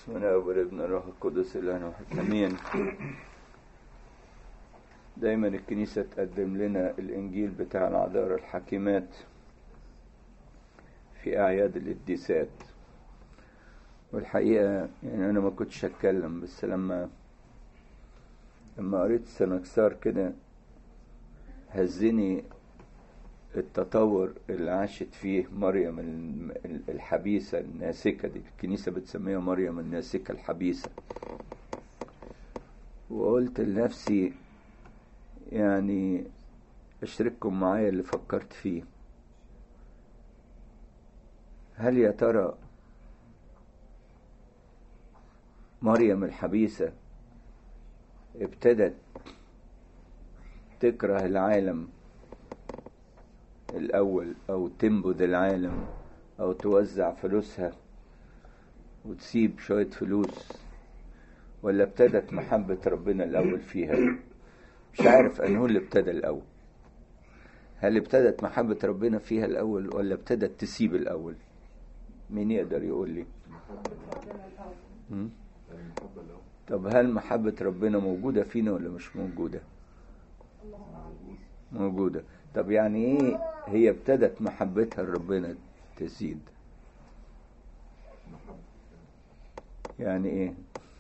بسم الله والابن الروح القدس الان واحد امين دايما الكنيسة تقدم لنا الانجيل بتاع العذارى الحكيمات في اعياد القديسات والحقيقة يعني انا ما كنتش اتكلم بس لما لما قريت سنكسار كده هزني التطور اللي عاشت فيه مريم الحبيسة الناسكة دي الكنيسة بتسميها مريم الناسكة الحبيسة وقلت لنفسي يعني اشترككم معايا اللي فكرت فيه هل يا ترى مريم الحبيسة ابتدت تكره العالم الأول أو تنبذ العالم أو توزع فلوسها وتسيب شوية فلوس ولا ابتدت محبة ربنا الأول فيها مش عارف أنه اللي ابتدى الأول هل ابتدت محبة ربنا فيها الأول ولا ابتدت تسيب الأول مين يقدر يقول لي طب هل محبة ربنا موجودة فينا ولا مش موجودة موجودة طب يعني ايه هي ابتدت محبتها لربنا تزيد يعني ايه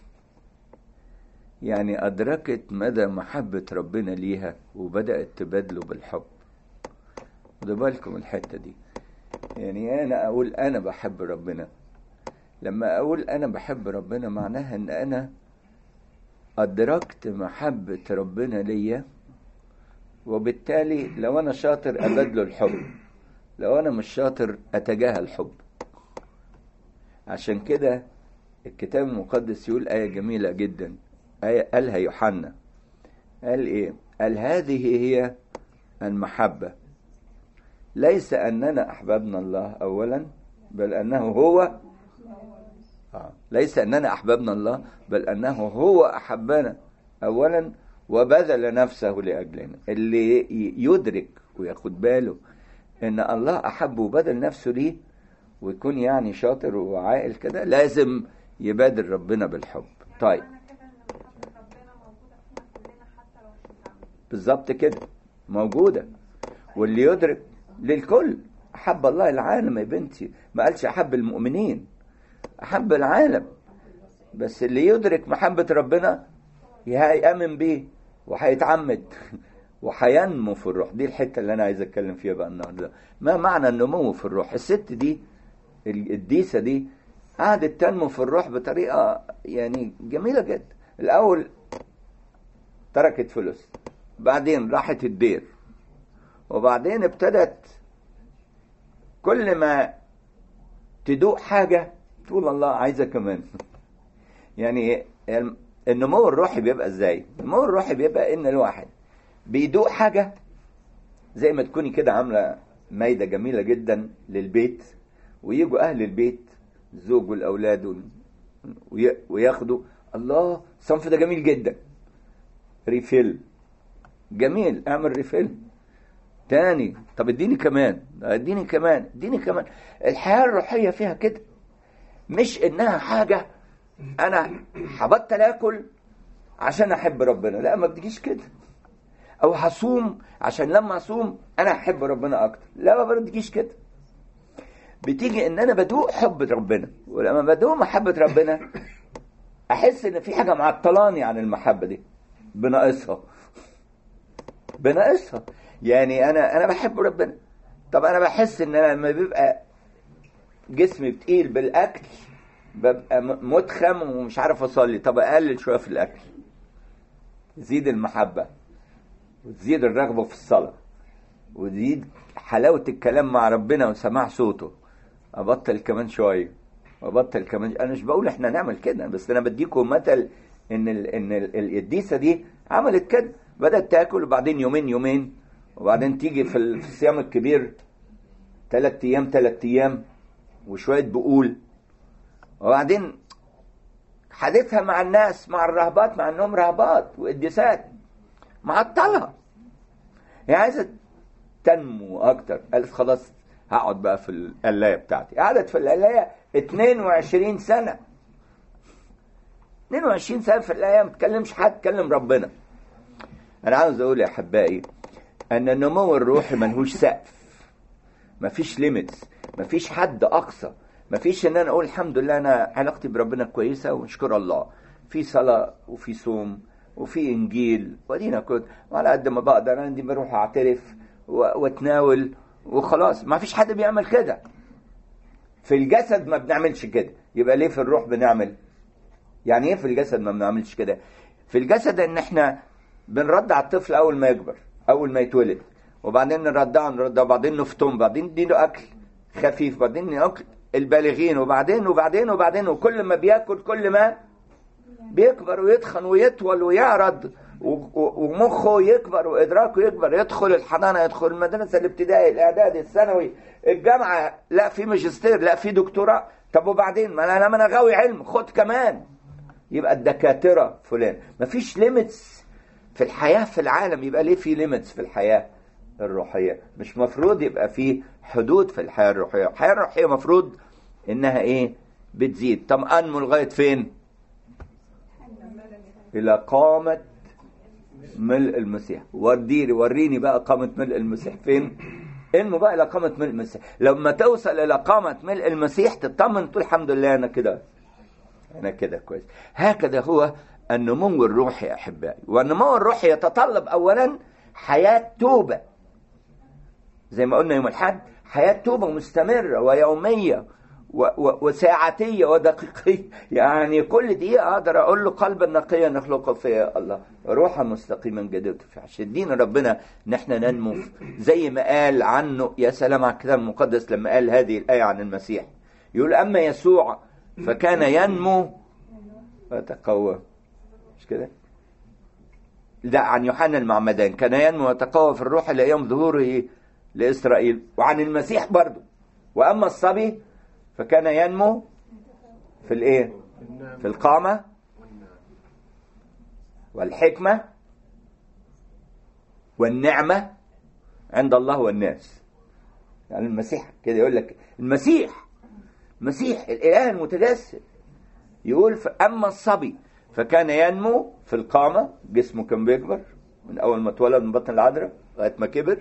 يعني أدركت مدى محبة ربنا ليها وبدأت تبادله بالحب خدوا بالكم الحتة دي يعني أنا أقول أنا بحب ربنا لما أقول أنا بحب ربنا معناها إن أنا أدركت محبة ربنا ليا وبالتالي لو أنا شاطر أبادله الحب لو أنا مش شاطر أتجاهل الحب عشان كده الكتاب المقدس يقول آية جميلة جدا آية قالها يوحنا قال إيه؟ قال هذه هي المحبة ليس أننا أحببنا الله أولا بل أنه هو آه. ليس أننا أحببنا الله بل أنه هو أحبنا أولا وبذل نفسه لأجلنا اللي يدرك وياخد باله إن الله أحبه وبذل نفسه ليه ويكون يعني شاطر وعاقل كده لازم يبادر ربنا بالحب طيب بالظبط كده موجودة واللي يدرك للكل أحب الله العالم يا بنتي ما قالش أحب المؤمنين أحب العالم بس اللي يدرك محبة ربنا هيأمن بيه وهيتعمد وهينمو في الروح دي الحتة اللي أنا عايز أتكلم فيها بقى النهاردة ما معنى النمو في الروح الست دي الديسة دي قعدت تنمو في الروح بطريقة يعني جميلة جدا الأول تركت فلوس بعدين راحت الدير وبعدين ابتدت كل ما تدوق حاجة تقول الله عايزة كمان يعني النمو الروحي بيبقى ازاي النمو الروحي بيبقى ان الواحد بيدوق حاجة زي ما تكوني كده عاملة مايدة جميلة جدا للبيت ويجوا اهل البيت الزوج والاولاد وياخدوا الله الصنف ده جميل جدا ريفيل جميل اعمل ريفيل تاني طب اديني كمان اديني كمان اديني كمان الحياة الروحية فيها كده مش انها حاجة انا هبطل اكل عشان احب ربنا لا ما بتجيش كده او هصوم عشان لما اصوم انا احب ربنا اكتر لا ما بتجيش كده بتيجي ان انا بدوق حب ربنا ولما بدوق محبة ربنا احس ان في حاجة معطلاني عن المحبة دي بناقصها بناقصها يعني انا انا بحب ربنا طب انا بحس ان انا لما بيبقى جسمي بتقيل بالاكل ببقى متخم ومش عارف اصلي طب اقلل شويه في الاكل تزيد المحبه وتزيد الرغبه في الصلاه وتزيد حلاوه الكلام مع ربنا وسماع صوته ابطل كمان شويه وابطل كمان انا مش بقول احنا نعمل كده بس انا بديكم مثل ان ال ان القديسه دي عملت كده بدات تاكل وبعدين يومين يومين وبعدين تيجي في الصيام الكبير ثلاث ايام ثلاث ايام وشويه بقول وبعدين حديثها مع الناس مع الرهبات مع انهم رهبات وقديسات معطلها هي عايزه تنمو اكتر قالت خلاص هقعد بقى في القلايه بتاعتي قعدت في القلايه 22 سنه 22 سنه في الايام ما تكلمش حد تكلم ربنا انا عاوز اقول يا احبائي ان النمو الروحي ملهوش سقف مفيش ليميتس مفيش حد اقصى مفيش ان انا اقول الحمد لله انا علاقتي بربنا كويسه ونشكر الله في صلاه وفي صوم وفي انجيل ودينا كنت وعلى قد ما بقدر انا دي بروح اعترف و- واتناول وخلاص ما فيش حد بيعمل كده في الجسد ما بنعملش كده يبقى ليه في الروح بنعمل يعني ايه في الجسد ما بنعملش كده في الجسد ان احنا بنرضع الطفل اول ما يكبر اول ما يتولد وبعدين نرضعه نرضعه وبعدين نفطم بعدين نديله اكل خفيف بعدين اكل البالغين وبعدين وبعدين وبعدين وكل ما بياكل كل ما بيكبر ويتخن ويطول ويعرض و- و- ومخه يكبر وادراكه يكبر يدخل الحضانه يدخل المدرسه الابتدائي الاعدادي الثانوي الجامعه لا في ماجستير لا في دكتوراه طب وبعدين ما انا ما انا غاوي علم خد كمان يبقى الدكاتره فلان مفيش ليميتس في الحياه في العالم يبقى ليه في ليميتس في الحياه الروحيه مش مفروض يبقى في حدود في الحياه الروحيه الحياه الروحيه مفروض انها ايه بتزيد طب انمو لغايه فين الى قامه ملء المسيح وريني وريني بقى قامه ملء المسيح فين انمو بقى الى قامه ملء المسيح لما توصل الى قامه ملء المسيح تطمن تقول الحمد لله انا كده انا كده كويس هكذا هو النمو الروحي يا احبائي والنمو الروحي يتطلب اولا حياه توبه زي ما قلنا يوم الاحد حياه توبه مستمره ويوميه و- و- وساعتيه ودقيقيه يعني كل دقيقه اقدر اقول له قلبا نقيا نخلقه فيا الله روحا مستقيما جديد في عشان ربنا ان احنا ننمو زي ما قال عنه يا سلام على الكتاب المقدس لما قال هذه الايه عن المسيح يقول اما يسوع فكان ينمو ويتقوى مش كده؟ لا عن يوحنا المعمدان كان ينمو ويتقوى في الروح الى يوم ظهوره لاسرائيل وعن المسيح برضه واما الصبي فكان ينمو في الايه؟ في القامه والحكمه والنعمه عند الله والناس يعني المسيح كده يقول لك المسيح مسيح الاله المتجسد يقول اما الصبي فكان ينمو في القامه جسمه كان بيكبر من اول ما اتولد من بطن العذراء لغايه ما كبر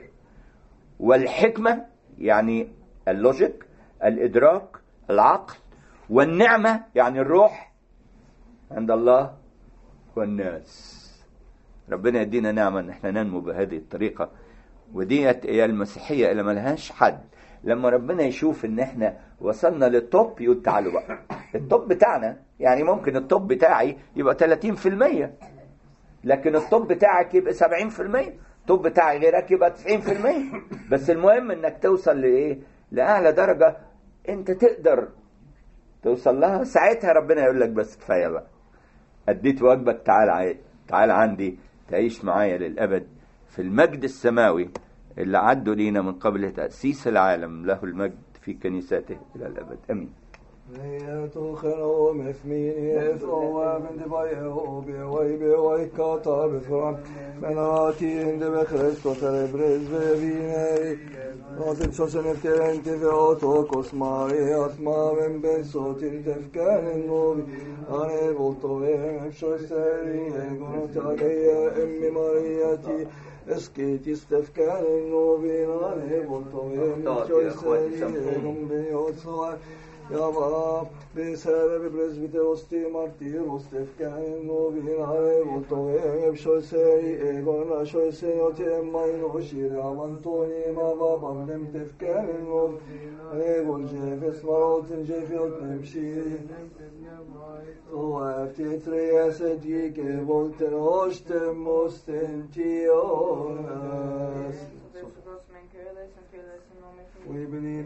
والحكمه يعني اللوجيك الادراك العقل والنعمه يعني الروح عند الله والناس ربنا يدينا نعمه ان احنا ننمو بهذه الطريقه وديت هي المسيحيه اللي ملهاش حد لما ربنا يشوف ان احنا وصلنا للتوب يقول تعالوا بقى التوب بتاعنا يعني ممكن التوب بتاعي يبقى 30% لكن التوب بتاعك يبقى 70% التوب بتاعي غيرك يبقى 90% بس المهم انك توصل لايه لاعلى درجه انت تقدر توصل لها ساعتها ربنا يقول لك بس كفايه بقى اديت واجبك تعال عاي... تعال عندي تعيش معايا للابد في المجد السماوي اللي عدوا لينا من قبل تأسيس العالم له المجد في كنيسته إلى الأبد أمين Yetochero mefmini efroa men de vai o be vai be vai kata be fram men ati in de be Christo cerebres be vine Ati so se ne tente ve oto kosmai atma men ben so tin tefkan en novi ane volto ve sho seri e gono taleya emmi mariati اسكيتي استفكار النوبين عليه بلطوين شويسين بيوتسوار يا باب بسبب برزبيتروستي مارتيروس تفكان النوبين عليه بلطوين بشويسي ايغون شويسي يوتي امين وشير امانتوني ما بابا لم تفكان النوب ايغون جيفس مروتن جيفيوت نمشيري Så efter tre sedjike volten hosten mosten tionas. This was men cureless and fearless and no man We believe